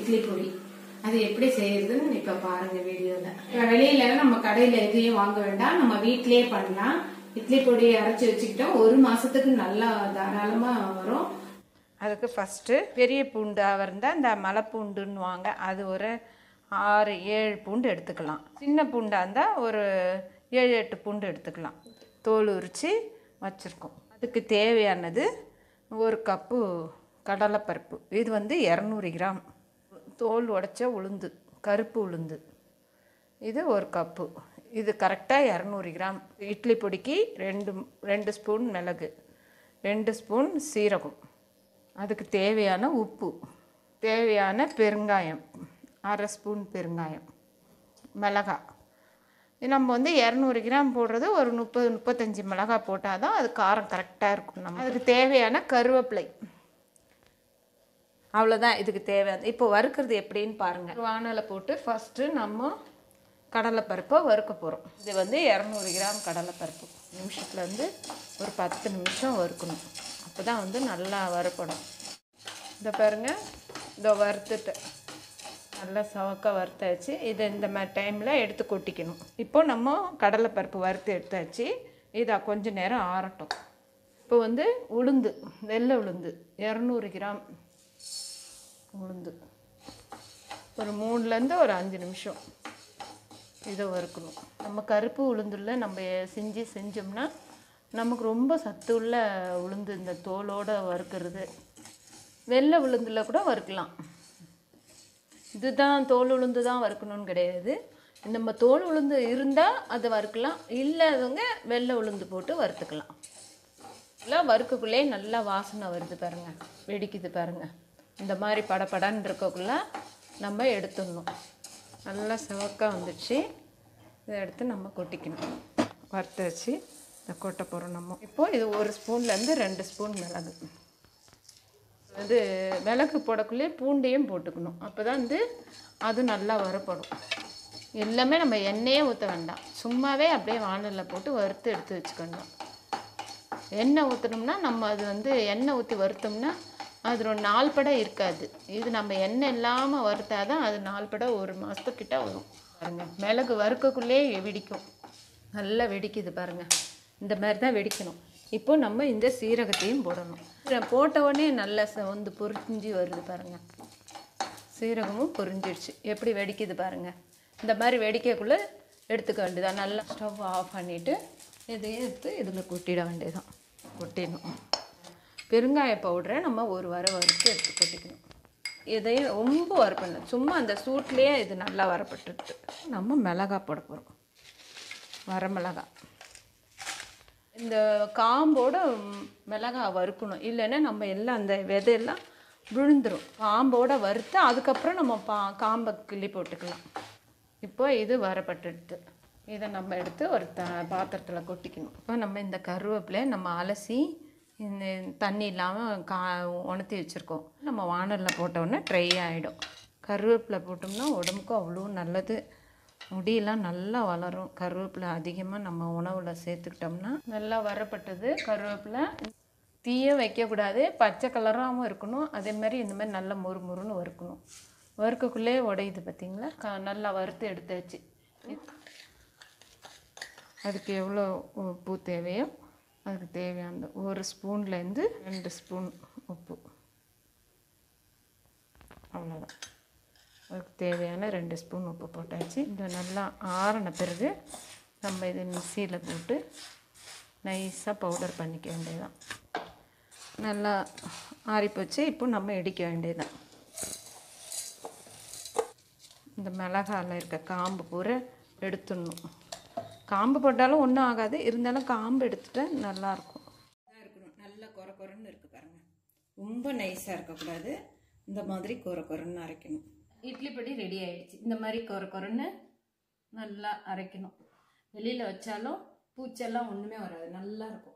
இட்லி பொடி அது எப்படி செய்யறதுன்னு இப்ப பாருங்க வீடியோல இப்ப வெளியில நம்ம கடையில எதையும் வாங்க வேண்டாம் நம்ம வீட்லயே பண்ணலாம் இட்லி பொடியை அரைச்சு வச்சுக்கிட்டோம் ஒரு மாசத்துக்கு நல்லா தாராளமா வரும் அதுக்கு ஃபஸ்ட்டு பெரிய பூண்டாக இருந்தால் இந்த மலை பூண்டுன்னுவாங்க அது ஒரு ஆறு ஏழு பூண்டு எடுத்துக்கலாம் சின்ன பூண்டாக இருந்தால் ஒரு ஏழு எட்டு பூண்டு எடுத்துக்கலாம் தோல் உரித்து வச்சுருக்கோம் அதுக்கு தேவையானது ஒரு கப்பு கடலைப்பருப்பு இது வந்து இரநூறு கிராம் தோல் உடைச்ச உளுந்து கருப்பு உளுந்து இது ஒரு கப்பு இது கரெக்டாக இரநூறு கிராம் இட்லி பொடிக்கு ரெண்டு ரெண்டு ஸ்பூன் மிளகு ரெண்டு ஸ்பூன் சீரகம் அதுக்கு தேவையான உப்பு தேவையான பெருங்காயம் அரை ஸ்பூன் பெருங்காயம் மிளகாய் இது நம்ம வந்து இரநூறு கிராம் போடுறது ஒரு முப்பது முப்பத்தஞ்சு மிளகாய் போட்டால் தான் அது காரம் கரெக்டாக இருக்கும் நம்ம அதுக்கு தேவையான கருவேப்பிலை அவ்வளோதான் இதுக்கு தேவையான இப்போ வறுக்கிறது எப்படின்னு பாருங்கள் வானலை போட்டு ஃபஸ்ட்டு நம்ம கடலைப்பருப்பை வறுக்க போகிறோம் இது வந்து இரநூறு கிராம் கடலைப்பருப்பு நிமிஷத்தில் வந்து ஒரு பத்து நிமிஷம் வறுக்கணும் அப்போ தான் வந்து நல்லா வறுப்படும் இந்த பாருங்கள் இதோ வறுத்துட்டு நல்லா சவக்க வறுத்தாச்சு இதை இந்த மாதிரி டைமில் எடுத்து கொட்டிக்கணும் இப்போ நம்ம கடலைப்பருப்பு வறுத்து எடுத்தாச்சு இதை கொஞ்ச நேரம் ஆறட்டும் இப்போ வந்து உளுந்து வெள்ளை உளுந்து இரநூறு கிராம் உளுந்து ஒரு மூணுலேருந்து ஒரு அஞ்சு நிமிஷம் இதை வறுக்கணும் நம்ம கருப்பு உளுந்துல நம்ம செஞ்சு செஞ்சோம்னா நமக்கு ரொம்ப சத்து உள்ள உளுந்து இந்த தோலோட வறுக்கிறது வெள்ளை உளுந்துல கூட வறுக்கலாம் இதுதான் தோல் உளுந்து தான் வறுக்கணும்னு கிடையாது நம்ம தோல் உளுந்து இருந்தால் அதை வறுக்கலாம் இல்லாதவங்க வெள்ளை உளுந்து போட்டு வறுத்துக்கலாம் எல்லாம் வறுக்கக்குள்ளே நல்லா வாசனை வருது பாருங்க வெடிக்குது பாருங்க இந்த மாதிரி படபடன்னு இருக்கக்குள்ள நம்ம எடுத்துடணும் நல்லா சிவக்கா வந்துடுச்சு இதை எடுத்து நம்ம கொட்டிக்கணும் வறுத்து வச்சு இதை கொட்ட போகிறோம் நம்ம இப்போ இது ஒரு ஸ்பூன்லேருந்து ரெண்டு ஸ்பூன் மிளகு இது மிளகு போடக்குள்ளே பூண்டையும் போட்டுக்கணும் அப்போ தான் வந்து அது நல்லா வறுப்படும் எல்லாமே நம்ம எண்ணெயே ஊற்ற வேண்டாம் சும்மாவே அப்படியே வானலில் போட்டு வறுத்து எடுத்து வச்சுக்கணும் எண்ணெய் ஊற்றினோம்னா நம்ம அது வந்து எண்ணெய் ஊற்றி வறுத்தோம்னா அது ஒரு நாள் படம் இருக்காது இது நம்ம எண்ணெய் இல்லாமல் வறுத்தா தான் அது நாள் படம் ஒரு மாதத்துக்கிட்ட வரும் பாருங்க மிளகு வறுக்கக்குள்ளே வெடிக்கும் நல்லா வெடிக்குது பாருங்க இந்த மாதிரி தான் வெடிக்கணும் இப்போ நம்ம இந்த சீரகத்தையும் போடணும் இதை போட்ட உடனே நல்லா ச- வந்து பொரிஞ்சு வருது பாருங்க சீரகமும் பொரிஞ்சிடுச்சு எப்படி வெடிக்குது பாருங்க இந்த மாதிரி வெடிக்கக்குள்ளே எடுத்துக்க வேண்டியதான் நல்லா ஸ்டவ் ஆஃப் பண்ணிவிட்டு இதையும் எடுத்து இதில் கொட்டிட வேண்டியதான் கொட்டிடணும் பெருங்காய பவுடரை நம்ம ஒரு வர வறுத்து எடுத்து கொட்டிக்கணும் இதையும் ரொம்ப வறுப்பணும் சும்மா அந்த சூட்லேயே இது நல்லா வரப்பட்டுட்டு நம்ம மிளகா போட போகிறோம் வரமிளகா இந்த காம்போட ம், மிளகா வறுக்கணும் இல்லைன்னா நம்ம எல்லாம் அந்த விதையெல்லாம் விழுந்துரும் காம்போட வறுத்து அதுக்கப்புறம் நம்ம பா காம்பை கிள்ளி போட்டுக்கலாம் இப்போ இது வரப்பட்டுடுது இதை நம்ம எடுத்து ஒரு த பாத்திரத்தில் கொட்டிக்கணும் இப்போ நம்ம இந்த கருவேப்பிலையை நம்ம அலசி இந்த தண்ணி இல்லாமல் கா உணர்த்தி வச்சுருக்கோம் நம்ம வானலில் போட்டோன்னே ட்ரை ஆகிடும் கருவேப்பிலை போட்டோம்னா உடம்புக்கு அவ்வளோ நல்லது முடியெல்லாம் நல்லா வளரும் கருவேப்பிலை அதிகமாக நம்ம உணவில் சேர்த்துக்கிட்டோம்னா நல்லா வரப்பட்டது கருவேப்பிலை தீய வைக்கக்கூடாது பச்சை கலராகவும் இருக்கணும் அதே மாதிரி இந்த மாதிரி நல்லா மொறு மொறுன்னு வறுக்கணும் வறுக்கக்குள்ளே உடையுது பார்த்தீங்களா க நல்லா வறுத்து எடுத்தாச்சு அதுக்கு எவ்வளோ உப்பு தேவையோ அதுக்கு தேவையானது ஒரு ஸ்பூன்லேருந்து ரெண்டு ஸ்பூன் உப்பு அவ்வளோதான் அதுக்கு தேவையான ரெண்டு ஸ்பூன் உப்பு போட்டாச்சு இந்த நல்லா ஆறின பிறகு நம்ம இதை மிக்சியில் போட்டு நைஸாக பவுடர் பண்ணிக்க வேண்டியதுதான் நல்லா ஆறிப்போச்சு இப்போ நம்ம இடிக்க வேண்டியதுதான் இந்த மிளகாவில் இருக்க காம்பு பூரா எடுத்துடணும் காம்பு போட்டாலும் ஒன்றும் ஆகாது இருந்தாலும் காம்பு எடுத்துட்டா நல்லாயிருக்கும் இருக்கணும் நல்லா குறை குறைன்னு இருக்கு பாருங்க ரொம்ப நைஸாக இருக்கக்கூடாது இந்த மாதிரி குறை குறைன்னு அரைக்கணும் இட்லி பொடி ரெடி ஆயிடுச்சு இந்த மாதிரி குறை குறைன்னு நல்லா அரைக்கணும் வெளியில் வச்சாலும் பூச்செல்லாம் ஒன்றுமே வராது நல்லா இருக்கும்